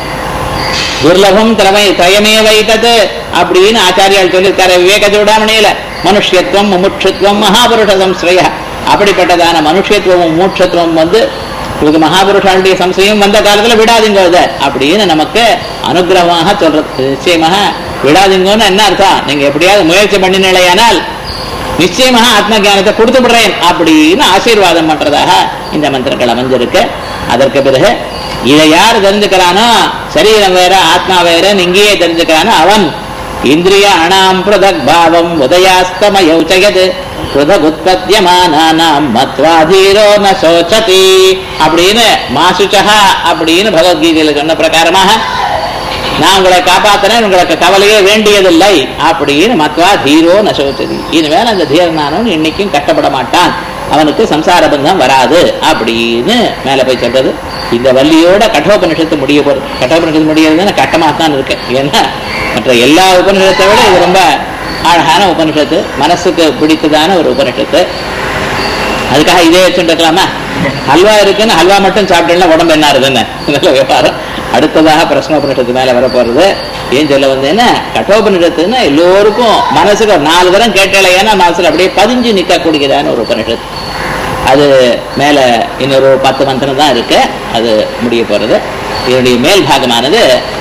துர்லபம் திறமை திரயமே வைத்தது அப்படின்னு ஆச்சாரியால் சொல்லியிருக்காரு விவேக சூடாமணியில மனுஷத்துவம் முமுட்சத்துவம் மகாபுருஷ சம்ஸ்ரய அப்படிப்பட்டதான மனுஷத்துவமும் மூட்சத்துவம் வந்து இது மகாபுருஷாளுடைய சம்சயம் வந்த காலத்துல விடாதீங்க இதை அப்படின்னு நமக்கு அனுகிரகமாக சொல்றது நிச்சயமாக விடாதீங்கன்னு என்ன அர்த்தம் நீங்க எப்படியாவது முயற்சி பண்ணினீங்களேயானால் நிச்சயமாக ஆத்ம ஞானத்தை கொடுத்து விடுறேன் அப்படின்னு ஆசீர்வாதம் பண்றதாக இந்த மந்திரங்கள் அமைஞ்சிருக்கு அதற்கு பிறகு இதை யார் தெரிஞ்சுக்கிறானோ சரீரம் வேற ஆத்மா வேற இங்கேயே தெரிஞ்சுக்கிறானோ அவன் இந்திரிய அணாம் பிரதக் பாவம் உதயாஸ்தமயௌ ஜெகத் பிரதக் உற்பத்தியமானாம் மத்வாதீரோ ந சோச்சதி அப்படின்னு மாசுச்சகா அப்படின்னு பகவத்கீதையில சொன்ன பிரகாரமாக நான் உங்களை காப்பாத்தினேன் உங்களுக்கு கவலையே வேண்டியதில்லை அப்படின்னு மத்வா தீரோ நசோச்சதி இனிமேல் அந்த தீரனானவன் இன்னைக்கும் கஷ்டப்பட மாட்டான் அவனுக்கு சம்சார பந்தம் வராது அப்படின்னு மேல போய் சொல்றது இந்த வள்ளியோட கட்டோபனிஷத்து முடிய போறது கட்டோபனிஷத்து முடியறதுன்னு கட்டமாக தான் இருக்கு ஏன்னா மற்ற எல்லா உபனிஷத்தை விட இது ரொம்ப அழகான உபனிஷத்து மனசுக்கு பிடித்ததான ஒரு உபனிஷத்து அதுக்காக இதே வச்சுட்டு இருக்கலாமா ஹல்வா இருக்குன்னு ஹல்வா மட்டும் சாப்பிட்டேன்னா உடம்பு என்ன ஆகுதுன்னு நல்ல விவகாரம் அடுத்ததாக பிரஸ்னோபனிஷத்து மேல வர போறது ஏன் சொல்ல வந்தேன்னா கட்டோபனிஷத்துன்னா எல்லோருக்கும் மனசுக்கு ஒரு நாலு தரம் கேட்டாலே ஏன்னா மனசுல அப்படியே பதிஞ்சு நிற்கக்கூடியதான ஒரு உபனிஷத்து அது மேல இன்னொரு பத்து மந்திரம் தான் இருக்கு அது முடிய போறது இதனுடைய மேல் பாகமானது